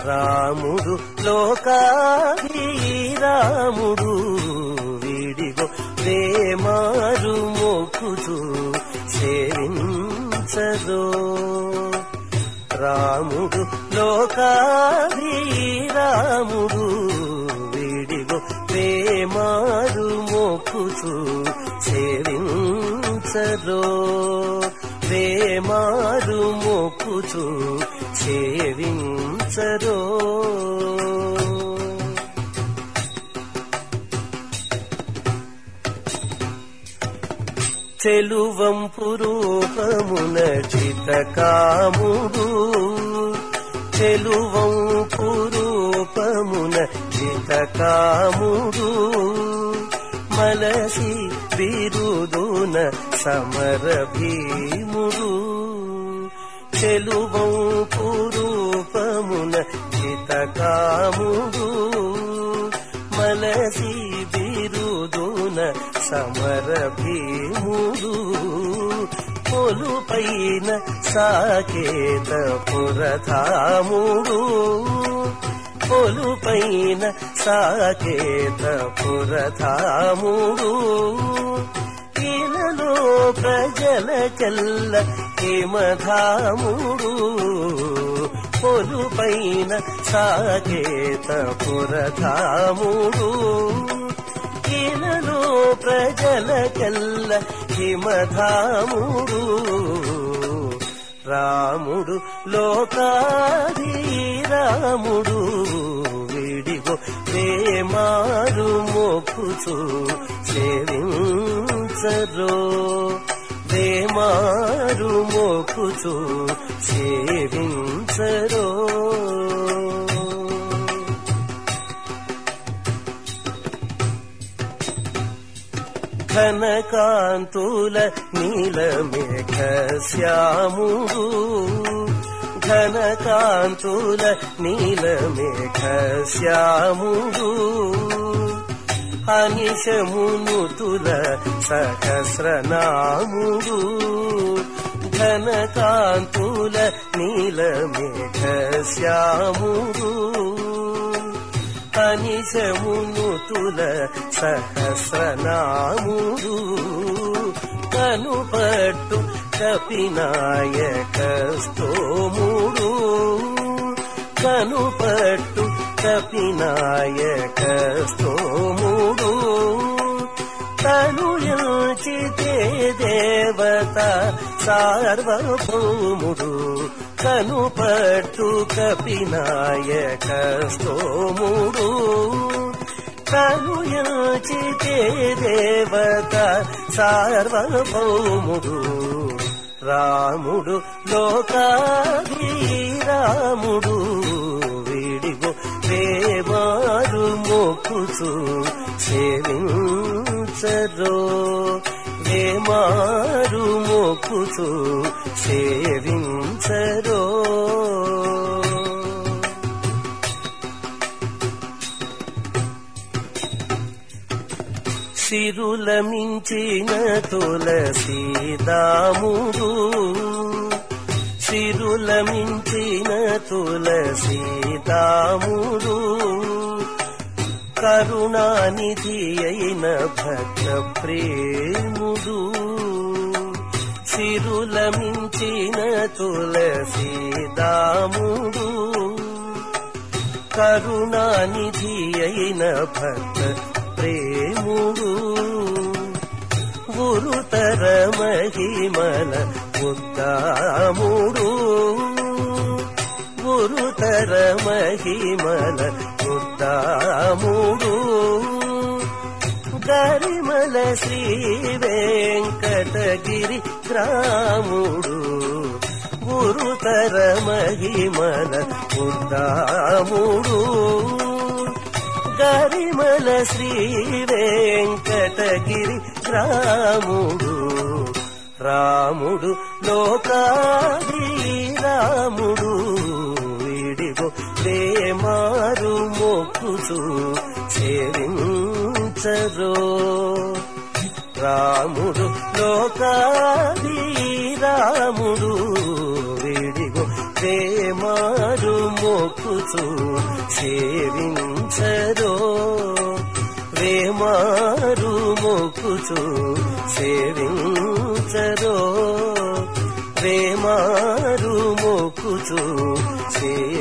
రాముడు లోకాభిరాముడు వీడిగో ప్రేమారు మోకుచు సేవించదో రాముడు లోకాభిరాముడు వీడిగో ప్రేమారు మోకుచు సేవించదో ప్రేమారు మోకుచు సేవించరో చెలువంపు రూపమున చితకాముడు చెలువంపు రూపమున చితకాముడు మలసి బిరుదున సమర భీముడు చెలువంపు రూపమున చితకాముడు మలసి బిరుదున సమర భీముడు పొలుపైన సాకేత పురధాముడు పొలుపైన సాకేత పురధాముడు ఇలలో ప్రజల చల్ల హిమధాముడు పొలుపైన సాకేత పురధాముడు ఇలలో ప్రజల కల్ల హిమధాముడు రాముడు లోకాధీరాముడు విడిగో ప్రేమారు మోకుచు సేవించరో ప్రేమారు మోకుచు సేవించరో ఘనకాంతుల నీలమేఘ శ్యాముడు ఘనకాంతుల నీలమేఘ శ్యాముడు అనిశమునుతుల సహస్రనాముడు ఘనకాంతుల నీలమేఘ శ్యాముడు అనిశమునుతుల సహస్రనాముడు కనుపట్టు కపినాయక స్తోముడు కనుపట్టు కపినాయక స్తోముడు తను యోచితే దేవత సార్వభౌముడు కనుపట్టు కపినాయక స్తోముడు తను యోచితే దేవత సార్వభౌముడు రాముడు లోకాభిరాముడు విడిగో దేవారు మొక్కుచు సేవించరో దేమారు మొక్కుచు సేవించరో సిరుల మించిన తులసీదాముడు సిరుల మించిన తులసీదాముడు కరుణానిధి అయిన భక్త ప్రేముడు సిరుల మించిన తులసీదాముడు కరుణానిధి అయిన భక్త ప్రేముడు గురుతర మహిమల ఉద్దాముడు గురుతర మహిమల ఉద్దాముడు గరిమల శ్రీ వెంకటగిరి గ్రాముడు గురుతర మహిమల ఉద్దాముడు గరిమల శ్రీ వెంకటగిరి రాముడు రాముడు లోకాది రాముడు విడిగో ప్రేమారు మొక్కుచు సేవించరో రాముడు లోకాది రాముడు విడిగో వేమారు మొక్కుచు సేవించరో వేమారు మొక్కుచు సేవించరో వేమారు మొక్కుచు సే